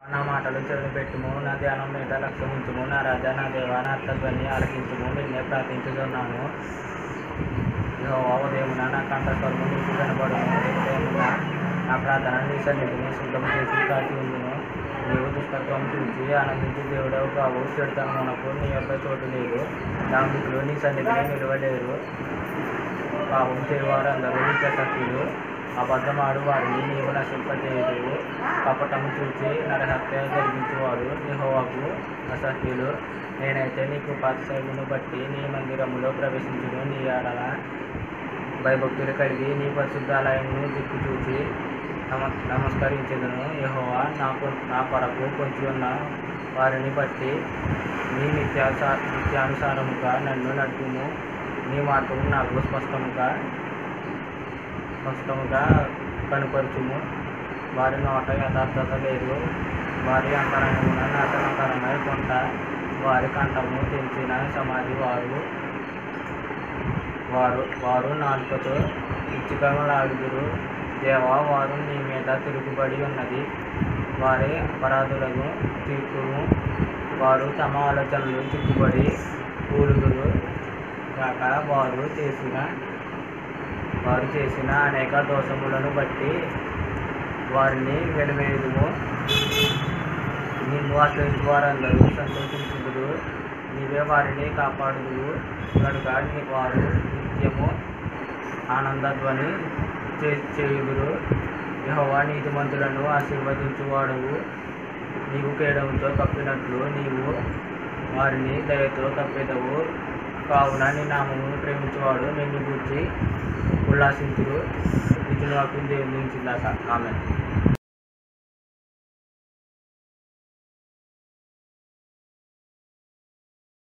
నా మాటలు చెవిని పెట్టుము నా ధ్యానం మీద లక్ష్యం ఉంచుము నా రాజా నా దేవా నా అర్థధ్వని ఆలకించుము నిన్నే ప్రార్థించుతున్నాను యెహోవా ఉదయమున నా కంఠస్వరము నీకు కనబడును ఉదయమున నా ప్రార్థన నీ సన్నిధిని శుద్ధం చేసి కాచి ఉందును నీవు దుష్టత్వం చూసి ఆనందించి దేవుడవు కావు చెడుతనమునకు నీ యొక్క చోటు లేదు దాంట్లో నీ సన్నిధిని నిలవలేరు పాపం చేయవారందరూ నిత్యసత్యులు అబద్ధమాడు వారిని నీవు నశింపజేయదు కపటము చూచి నరహత్య జరిగించేవారు నిహోవాకు అసహ్యులు నేనైతే నీకు పాతశైలును బట్టి నీ మందిరములో ప్రవేశించును నీ ఆడల భయభక్తులు కలిగి నీ పరిశుద్ధాలయమును దిక్కు చూచి నమ నమస్కరించదును యెహోవా నాకు నా కొరకు పొంచి ఉన్న వారిని బట్టి నీ నిత్యాసా నిత్యానుసారముగా నన్ను నడుపుము నీ మార్గము నాకు స్పష్టముగా స్పష్టముగా కనుపరచుము వారి నోట యథార్థత లేదు వారి అంతరంగమున నాశనకరమై కొంట వారి కంఠము తెంచిన సమాధి వారు వారు వారు నాలుకతో ఇచ్చుకలాడుదురు దేవా వారు నీ మీద తిరుగుబడి ఉన్నది వారి అపరాధులను తీర్పును వారు తమ ఆలోచనలు చిక్కుబడి కూలుదురు కాక వారు చేసిన వారు చేసిన అనేక దోషములను బట్టి వారిని వెలువేదుము నిన్ను ఆశ్రయించు వారందరూ సంతోషించుదురు నీవే వారిని కాపాడుదువు కనుక నీ వారు నిత్యము ఆనందధ్వని చే చేయుదురు యెహోవా నీతిమంతులను ఆశీర్వదించువాడవు నీవు కేడముతో కప్పినట్లు నీవు వారిని దయతో కప్పెదవు కావున నీ నామమును ప్రేమించేవాడు నిన్ను గూర్చి ఉల్లాసించుడు ఇది నాకు దేవుని ఆమె